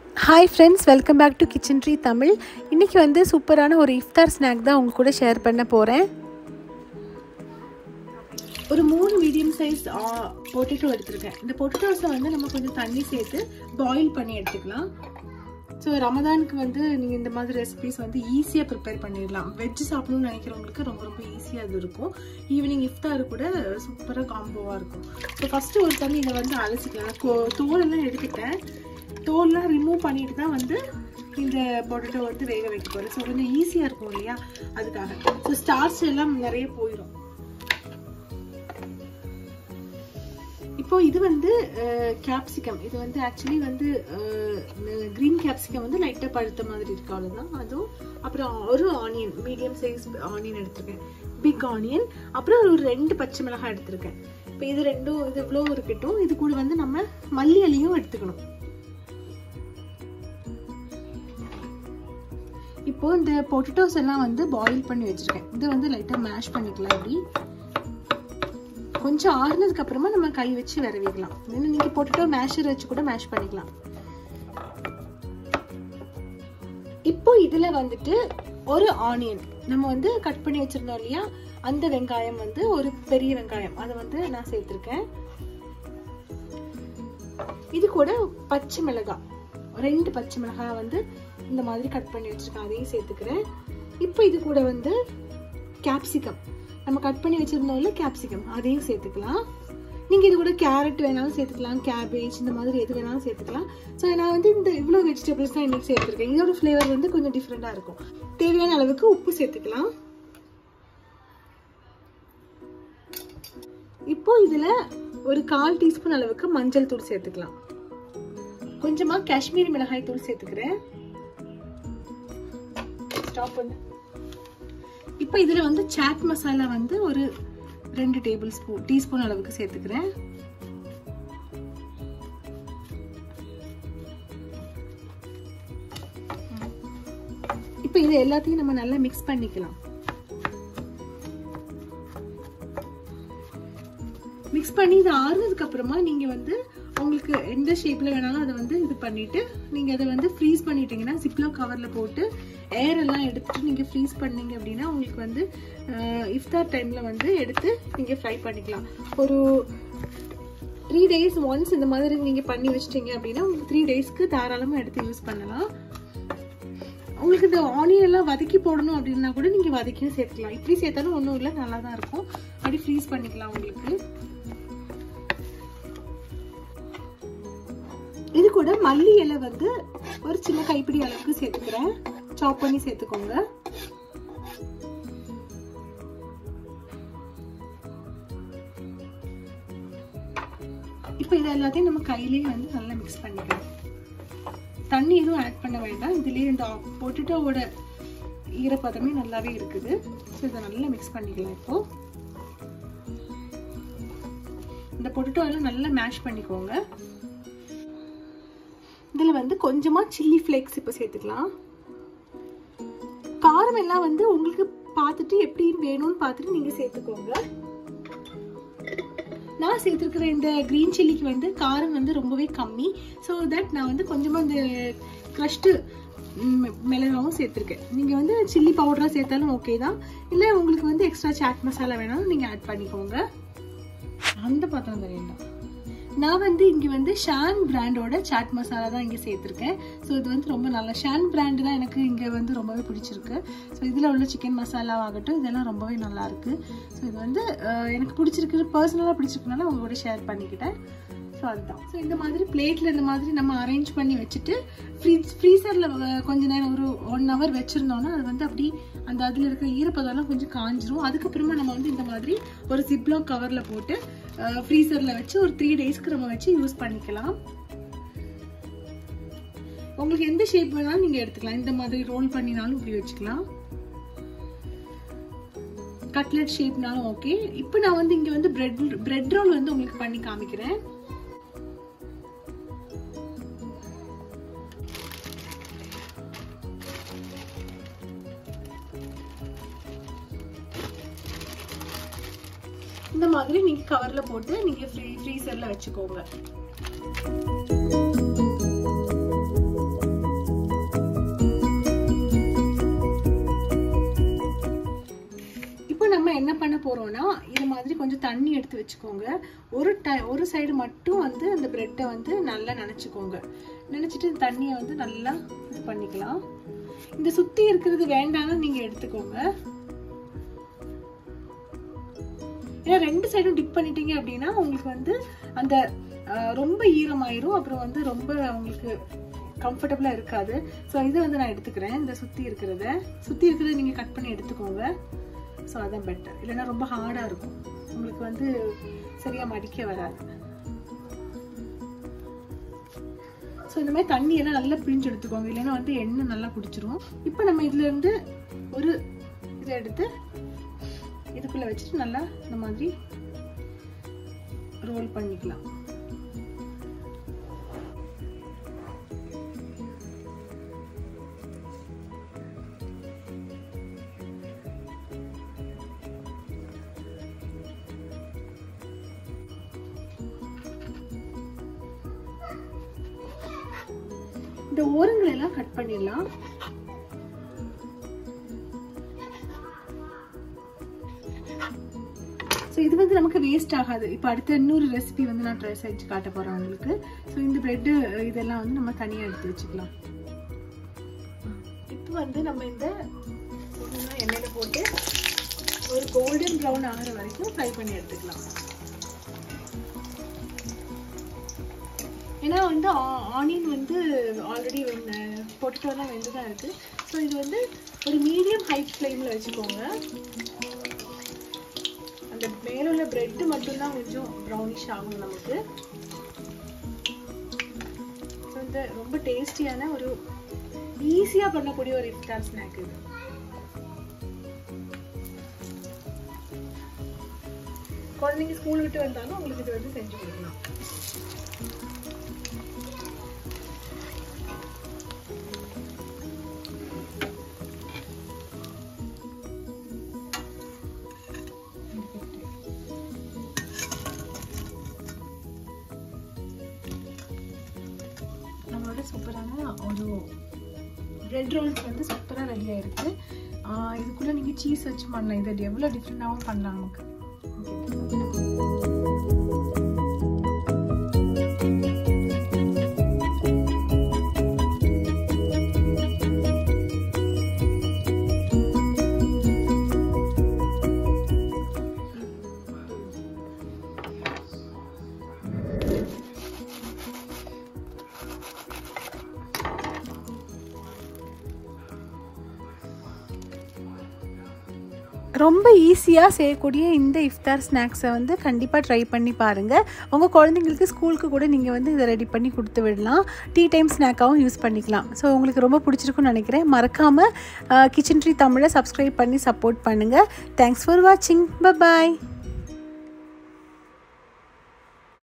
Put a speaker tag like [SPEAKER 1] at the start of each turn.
[SPEAKER 1] hi friends welcome back to kitchen tree Tamil இன்றைக்கி வந்து சூப்பரான ஒரு இஃப்தார் ஸ்நாக் தான் உங்க கூட ஷேர் பண்ண போகிறேன் ஒரு மூணு மீடியம் சைஸ் பொட்டேட்டோ எடுத்திருக்கேன் இந்த பொட்டேட்டோஸை வந்து நம்ம கொஞ்சம் தண்ணி சேர்த்து பாயில் பண்ணி எடுத்துக்கலாம் ஸோ ரமதானுக்கு வந்து நீங்கள் இந்த மாதிரி ரெசிபிஸ் வந்து ஈஸியாக ப்ரிப்பேர் பண்ணிடலாம் வெஜ் சாப்பிடணும்னு நினைக்கிறவங்களுக்கு ரொம்ப ரொம்ப ஈஸியாக அது இருக்கும் ஈவினிங் இஃப்தாரு கூட சூப்பராக காம்போவாக இருக்கும் ஸோ ஃபஸ்ட்டு ஒரு தண்ணி இதை வந்து அலசிக்கலாம் தோலெல்லாம் எடுத்துட்டேன் தோல்லாம் ரிமூவ் பண்ணிட்டு தான் வந்து இந்த பொட்டேட்டோ வந்து வேக வைக்க போகிறேன் ஸோ கொஞ்சம் ஈஸியாக இருக்கும் இல்லையா அதுக்காக ஸோ ஸ்டார்ச் எல்லாம் நிறைய போயிடும் இப்போ இது வந்து கேப்சிகம் இது வந்து ஆக்சுவலி வந்து க்ரீன் கேப்சிகம் வந்து லைட்டாக பழுத்த மாதிரி இருக்கு அவ்வளோதான் அதுவும் அப்புறம் ஒரு ஆனியன் மீடியம் சைஸ் ஆனியன் எடுத்திருக்கேன் பிக் ஆனியன் அப்புறம் ஒரு ரெண்டு பச்சை மிளகாய் எடுத்திருக்கேன் இப்போ இது ரெண்டும் இது இவ்வளோ இருக்கட்டும் இது கூட வந்து நம்ம மல்லி அலியும் எடுத்துக்கணும் இப்போ இந்த பொட்டேட்டோஸ் எல்லாம் வந்து பாயில் பண்ணி வச்சிருக்கேன் இது வந்து லைட்டாக மேஷ் பண்ணிக்கலாம் அப்படி கொஞ்சம் ஆறுனதுக்கு அப்புறமா நம்ம கை வச்சு விரவிக்கலாம் ஏன்னா நீங்க பொட்டேட்டோ மேஷர் வச்சு கூட மேஷ் பண்ணிக்கலாம் இப்போ இதுல வந்துட்டு ஒரு ஆனியன் நம்ம வந்து கட் பண்ணி வச்சிருந்தோம் இல்லையா அந்த வெங்காயம் வந்து ஒரு பெரிய வெங்காயம் அதை வந்து நான் சேர்த்திருக்கேன் இது கூட பச்சை மிளகாய் ரெண்டு பச்சை மிளகாய் வந்து இந்த மாதிரி கட் பண்ணி வச்சிருக்கேன் அதையும் சேர்த்துக்கிறேன் இப்போ இது கூட வந்து கேப்சிகம் நம்ம கட் பண்ணி வச்சிருந்தோம்ல கேப்சிகம் அதையும் சேர்த்துக்கலாம் நீங்கள் இது கூட கேரட் வேணாலும் சேர்த்துக்கலாம் கேபேஜ் இந்த மாதிரி எது வேணாலும் சேர்த்துக்கலாம் ஸோ நான் வந்து இந்த இவ்வளோ வெஜிடபிள்ஸ் தான் இன்னைக்கு சேர்த்துருக்கேன் இதோட ஃப்ளேவர் வந்து கொஞ்சம் டிஃப்ரெண்ட்டாக இருக்கும் தேவையான அளவுக்கு உப்பு சேர்த்துக்கலாம் இப்போ இதில் ஒரு கால் டீஸ்பூன் அளவுக்கு மஞ்சள் தூள் சேர்த்துக்கலாம் கொஞ்சமாக காஷ்மீரி மிளகாய் தூள் சேர்த்துக்கிறேன் ஸ்டாப் பண்ணு இப்போ இதில் வந்து சாட் மசாலா வந்து ஒரு ரெண்டு டேபிள் ஸ்பூன் டீஸ்பூன் அளவுக்கு சேர்த்துக்கிறேன் இப்போ இது எல்லாத்தையும் நம்ம நல்லா மிக்ஸ் பண்ணிக்கலாம் மிக்ஸ் பண்ணி இது ஆறுனதுக்கு அப்புறமா நீங்க வந்து உங்களுக்கு எந்த ஷேப்ல வேணாலும் அதை வந்து இது பண்ணிட்டு நீங்க அதை வந்து ஃப்ரீஸ் பண்ணிட்டீங்கன்னா சிப்லோ கவர்ல போட்டு ஏர் எல்லாம் எடுத்துட்டு நீங்க ஃப்ரீஸ் பண்ணீங்க அப்படின்னா உங்களுக்கு வந்து இஃப்தார் டைம்ல வந்து எடுத்து நீங்க ஃப்ரை பண்ணிக்கலாம் ஒரு த்ரீ டேஸ் ஒன்ஸ் இந்த மாதிரி நீங்க பண்ணி வச்சிட்டீங்க அப்படின்னா உங்களுக்கு த்ரீ டேஸ்க்கு தாராளமா எடுத்து யூஸ் பண்ணலாம் உங்களுக்கு இந்த ஆனியன் எல்லாம் வதக்கி போடணும் அப்படின்னா கூட நீங்க வதக்கியும் சேர்த்துக்கலாம் இப்படி சேர்த்தாலும் ஒன்றும் இல்லை நல்லா தான் இருக்கும் அப்படி ஃப்ரீஸ் பண்ணிக்கலாம் உங்களுக்கு இது கூட மல்லி இலை வந்து ஒரு சின்ன கைப்பிடி அளவுக்கு சேர்த்துக்கிறேன் சாப் பண்ணி சேர்த்துக்கோங்க இப்போ இது எல்லாத்தையும் நம்ம கையிலேயே வந்து நல்லா மிக்ஸ் பண்ணிக்கலாம் தண்ணி எதுவும் ஆட் பண்ண வேண்டாம் இதுலேயே இந்த பொட்டேட்டோவோட ஈரப்பதமே நல்லாவே இருக்குது ஸோ இதை நல்லா மிக்ஸ் பண்ணிக்கலாம் இப்போ இந்த பொட்டேட்டோ எல்லாம் நல்லா மேஷ் பண்ணிக்கோங்க இதில் வந்து கொஞ்சமாக சில்லி ஃப்ளேக்ஸ் இப்போ சேர்த்துக்கலாம் காரம் எல்லாம் வந்து உங்களுக்கு பார்த்துட்டு எப்படி வேணும்னு பார்த்துட்டு நீங்கள் சேர்த்துக்கோங்க நான் சேர்த்துருக்கிற இந்த க்ரீன் சில்லிக்கு வந்து காரம் வந்து ரொம்பவே கம்மி ஸோ தட் நான் வந்து கொஞ்சமாக இந்த க்ரஷ்டு மிளகாவும் சேர்த்துருக்கேன் நீங்கள் வந்து சில்லி பவுடராக சேர்த்தாலும் ஓகே தான் இல்லை உங்களுக்கு வந்து எக்ஸ்ட்ரா சாட் மசாலா வேணாலும் நீங்கள் ஆட் பண்ணிக்கோங்க அந்த பாத்திரம் தெரியல நான் வந்து இங்கே வந்து ஷான் பிராண்டோட சாட் மசாலா தான் இங்கே சேர்த்துருக்கேன் ஸோ இது வந்து ரொம்ப நல்ல ஷான் பிராண்டு தான் எனக்கு இங்கே வந்து ரொம்பவே பிடிச்சிருக்கு ஸோ இதில் உள்ள சிக்கன் மசாலா ஆகட்டும் இதெல்லாம் ரொம்பவே நல்லா இருக்கு ஸோ இது வந்து எனக்கு பிடிச்சிருக்கு பர்சனலாக பிடிச்சிருக்கனால உங்களோட ஷேர் பண்ணிக்கிட்டேன் ஸோ அதுதான் ஸோ இந்த மாதிரி பிளேட்டில் இந்த மாதிரி நம்ம அரேஞ்ச் பண்ணி வச்சுட்டு ஃப்ரீஸ் ஃப்ரீசரில் கொஞ்ச நேரம் ஒரு ஒன் ஹவர் வச்சுருந்தோன்னா அது வந்து அப்படி அந்த அதில் இருக்கிற ஈரப்பதம்லாம் கொஞ்சம் காஞ்சிரும் அதுக்கப்புறமா நம்ம வந்து இந்த மாதிரி ஒரு ஜிப்லோ கவரில் போட்டு ஃப்ரீசரில் வச்சு ஒரு த்ரீ டேஸ்க்கு நம்ம வச்சு யூஸ் பண்ணிக்கலாம் உங்களுக்கு எந்த ஷேப் வேணாலும் நீங்கள் எடுத்துக்கலாம் இந்த மாதிரி ரோல் பண்ணினாலும் இப்படி வச்சுக்கலாம் கட்லெட் ஷேப்னாலும் ஓகே இப்போ நான் வந்து இங்கே வந்து பிரெட் பிரெட் ரோல் வந்து உங்களுக்கு பண்ணி காமிக்கிறேன் இந்த மாதிரி நீங்க கவர்ல போட்டு நீங்க ஃப்ரீ ஃப்ரீசர்ல வச்சுக்கோங்க கொஞ்சம் தண்ணி எடுத்து வச்சுக்கோங்க ஒரு டை ஒரு சைடு மட்டும் வந்து அந்த ப்ரெட்டை வந்து நல்லா நினச்சிக்கோங்க நினச்சிட்டு தண்ணியை வந்து நல்லா இது பண்ணிக்கலாம் இந்த சுற்றி இருக்கிறது வேண்டாம்னு நீங்கள் எடுத்துக்கோங்க ஏன்னா ரெண்டு சைடும் டிப் பண்ணிட்டீங்க அப்படின்னா உங்களுக்கு வந்து அந்த ரொம்ப ஈரமாயிரும் அப்புறம் வந்து ரொம்ப உங்களுக்கு கம்ஃபர்டபுளாக இருக்காது ஸோ இதை வந்து நான் எடுத்துக்கிறேன் இந்த சுற்றி இருக்கிறத சுற்றி இருக்கிறத நீங்கள் கட் பண்ணி எடுத்துக்கோங்க ஸோ அதான் பெட்டர் இல்லைன்னா ரொம்ப ஹார்டாக இருக்கும் உங்களுக்கு வந்து சரியாக மடிக்க வராது ஸோ இந்த மாதிரி தண்ணியெல்லாம் நல்லா பிழிஞ்சு எடுத்துக்கோங்க இல்லைன்னா வந்து எண்ணெய் நல்லா குடிச்சிரும் இப்போ நம்ம இதுலேருந்து ஒரு இதை எடுத்து இதுக்குள்ளே வச்சுட்டு நல்லா இந்த மாதிரி ரோல் பண்ணிக்கலாம் இந்த ஓரங்களை எல்லாம் கட் பண்ணிடலாம் ஸோ இது வந்து நமக்கு வேஸ்ட் ஆகாது இப்போ அடுத்த இன்னொரு ரெசிபி வந்து நான் ட்ரை செஞ்சு காட்ட போகிறேன் உங்களுக்கு ஸோ இந்த ப்ரெட்டு இதெல்லாம் வந்து நம்ம தனியாக எடுத்து வச்சுக்கலாம் இப்போ வந்து நம்ம இந்த எண்ணெயில் போட்டு ஒரு கோல்டன் ப்ரௌன் ஆகிற வரைக்கும் ஃப்ரை பண்ணி எடுத்துக்கலாம் ஏன்னா வந்து ஆனியன் வந்து ஆல்ரெடி பொட்டோலாம் வெந்து தான் இருக்குது ஸோ இது வந்து ஒரு மீடியம் ஹைட் ஃப்ளேமில் வச்சுக்கோங்க அந்த மேல உள்ள பிரெட் மட்டும்தான் கொஞ்சம் ப்ரௌனிஷ் ஆகும் நமக்கு ஸோ இந்த ரொம்ப டேஸ்டியான ஒரு ஈஸியாக பண்ணக்கூடிய ஒரு இஃப்தார் ஸ்நாக் இது குழந்தைங்க ஸ்கூல் விட்டு வந்தாலும் உங்களுக்கு இது வந்து செஞ்சு கொடுக்கலாம் நம்மளோட சூப்பரான ஒரு பிரெட் ரோல்ஸ் வந்து சூப்பராக ரெடி ஆயிருக்கு இதுக்குள்ளே நீங்கள் சீஸ் வச்சு பண்ணலாம் இது எவ்வளோ டிஃப்ரெண்டாகவும் பண்ணலாம் நமக்கு ரொம்ப ஈஸியாக செய்யக்கூடிய இந்த இஃப்தார் ஸ்நாக்ஸை வந்து கண்டிப்பாக ட்ரை பண்ணி பாருங்கள் உங்கள் குழந்தைங்களுக்கு ஸ்கூலுக்கு கூட நீங்கள் வந்து இதை ரெடி பண்ணி கொடுத்து விடலாம் டீ டைம் ஸ்நாக்காகவும் யூஸ் பண்ணிக்கலாம் ஸோ உங்களுக்கு ரொம்ப பிடிச்சிருக்குன்னு நினைக்கிறேன் மறக்காமல் கிச்சன் ட்ரீ தமிழை சப்ஸ்கிரைப் பண்ணி சப்போர்ட் பண்ணுங்கள் தேங்க்ஸ் ஃபார் வாட்சிங் பாய்